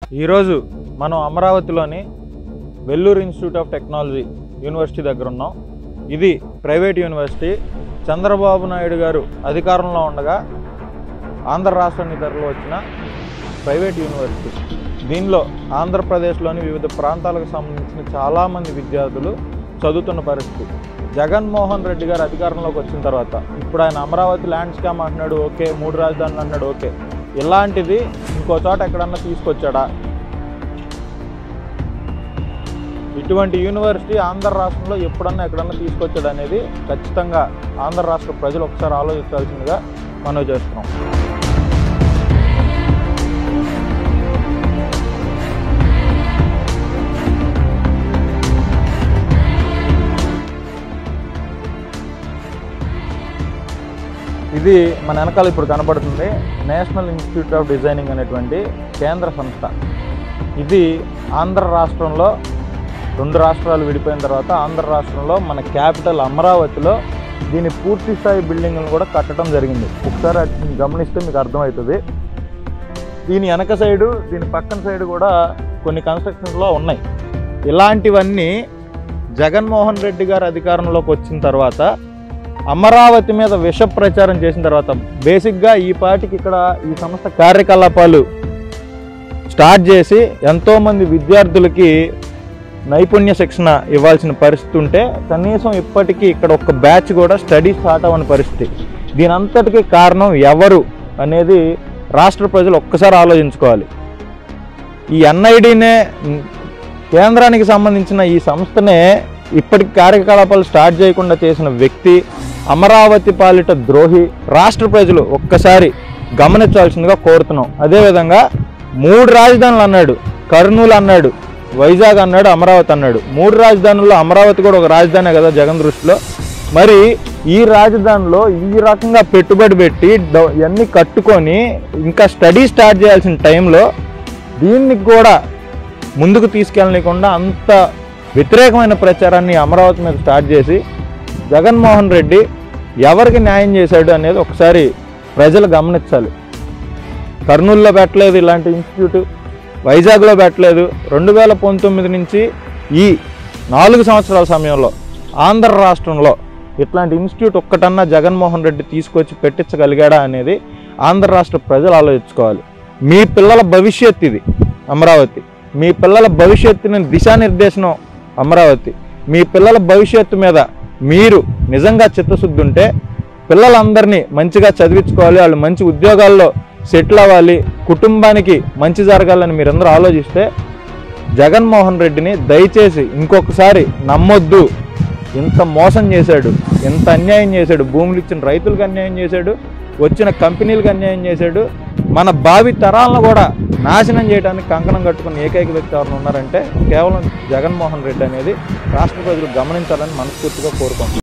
ఈరోజు మనం అమరావతిలోని Vellore institute of technology university దగ్గర ఉన్నాం ఇది ప్రైవేట్ యూనివర్సిటీ చంద్రబాబు నాయుడు గారు అధికారంలో ఉండగా ఆంధ్ర రాష్ట్రానికి తరలి వచ్చిన ప్రైవేట్ యూనివర్సిటీ దీనిలో ఆంధ్రప్రదేశ్లోని వివిధ ప్రాంతాలకు సంబంధించిన చాలామంది విద్యార్థులు చదువుతున్న పరిస్థితి జగన్మోహన్ రెడ్డి గారు అధికారంలోకి వచ్చిన తర్వాత ఇప్పుడు ఆయన అమరావతి ల్యాండ్ స్కామ్ అంటున్నాడు ఓకే మూడు రాజధానులు అన్నాడు ఓకే ఇలాంటిది ఇంకో చోట ఎక్కడన్నా తీసుకొచ్చాడా ఇటువంటి యూనివర్సిటీ ఆంధ్ర రాష్ట్రంలో ఎప్పుడన్నా ఎక్కడన్నా తీసుకొచ్చాడు అనేది ఖచ్చితంగా ఆంధ్ర రాష్ట్ర ప్రజలు ఒకసారి ఆలోచించాల్సిందిగా మనవి చేస్తున్నాం ఇది మన వెనకాల ఇప్పుడు కనబడుతుంది నేషనల్ ఇన్స్టిట్యూట్ ఆఫ్ డిజైనింగ్ అనేటువంటి కేంద్ర సంస్థ ఇది ఆంధ్ర రాష్ట్రంలో రెండు రాష్ట్రాలు విడిపోయిన తర్వాత ఆంధ్ర రాష్ట్రంలో మన క్యాపిటల్ అమరావతిలో దీని పూర్తి స్థాయి బిల్డింగ్లను కూడా కట్టడం జరిగింది ఒకసారి అది గమనిస్తే మీకు అర్థమవుతుంది దీని వెనక సైడు దీని పక్కన సైడు కూడా కొన్ని కన్స్ట్రక్షన్స్లో ఉన్నాయి ఇలాంటివన్నీ జగన్మోహన్ రెడ్డి గారు అధికారంలోకి వచ్చిన తర్వాత అమరావతి మీద విష ప్రచారం చేసిన తర్వాత బేసిక్గా ఈ పాటికి ఇక్కడ ఈ సంస్థ కార్యకలాపాలు స్టార్ట్ చేసి ఎంతోమంది విద్యార్థులకి నైపుణ్య శిక్షణ ఇవ్వాల్సిన పరిస్థితి ఉంటే కనీసం ఇప్పటికీ ఇక్కడ ఒక బ్యాచ్ కూడా స్టడీ స్టార్ట్ అవ్వని పరిస్థితి దీని అంతటికీ కారణం ఎవరు అనేది రాష్ట్ర ప్రజలు ఒక్కసారి ఆలోచించుకోవాలి ఈ ఎన్ఐడినే కేంద్రానికి సంబంధించిన ఈ సంస్థనే ఇప్పటికి కార్యకలాపాలు స్టార్ట్ చేయకుండా చేసిన వ్యక్తి అమరావతి పాలిట ద్రోహి రాష్ట్ర ప్రజలు ఒక్కసారి గమనించాల్సిందిగా కోరుతున్నాం అదేవిధంగా మూడు రాజధానులు అన్నాడు కర్నూలు అన్నాడు వైజాగ్ అన్నాడు అమరావతి అన్నాడు మూడు రాజధానుల్లో అమరావతి కూడా ఒక రాజధానే కదా జగన్ దృష్టిలో మరి ఈ రాజధానిలో ఈ రకంగా పెట్టుబడి పెట్టి డ- ఇవన్నీ కట్టుకొని ఇంకా స్టడీ స్టార్ట్ చేయాల్సిన టైంలో దీనికి కూడా ముందుకు తీసుకెళ్ళనీయకుండా అంత వ్యతిరేకమైన ప్రచారాన్ని అమరావతి మీద స్టార్ట్ చేసి జగన్మోహన్ రెడ్డి ఎవరికి న్యాయం చేశాడు అనేది ఒకసారి ప్రజలు గమనించాలి కర్నూలులో పెట్టలేదు ఇలాంటి ఇన్స్టిట్యూట్ వైజాగ్లో పెట్టలేదు రెండు వేల పంతొమ్మిది నుంచి ఈ నాలుగు సంవత్సరాల సమయంలో ఆంధ్ర రాష్ట్రంలో ఇట్లాంటి ఇన్స్టిట్యూట్ ఒక్కటన్నా జగన్మోహన్ రెడ్డి తీసుకొచ్చి పెట్టించగలిగాడా అనేది ఆంధ్ర రాష్ట్ర ప్రజలు ఆలోచించుకోవాలి మీ పిల్లల భవిష్యత్ ఇది అమరావతి మీ పిల్లల భవిష్యత్తుని దిశానిర్దేశనం అమరావతి మీ పిల్లల భవిష్యత్తు మీద మీరు నిజంగా చిత్తశుద్ధి ఉంటే పిల్లలందరినీ మంచిగా చదివించుకోవాలి వాళ్ళు మంచి ఉద్యోగాల్లో సెటిల్ అవ్వాలి కుటుంబానికి మంచి జరగాలని మీరందరూ ఆలోచిస్తే జగన్మోహన్ రెడ్డిని దయచేసి ఇంకొకసారి నమ్మొద్దు ఇంత మోసం చేశాడు ఎంత అన్యాయం చేశాడు భూములు ఇచ్చిన రైతులకు అన్యాయం చేశాడు వచ్చిన కంపెనీలకు అన్యాయం చేశాడు మన భావి తరాలను కూడా నాశనం చేయడానికి కంకణం కట్టుకున్న ఏకైక వ్యక్తి ఎవరు ఉన్నారంటే కేవలం జగన్మోహన్ రెడ్డి అనేది రాష్ట్ర ప్రజలు గమనించాలని మనస్ఫూర్తిగా కోరుకుంటున్నాను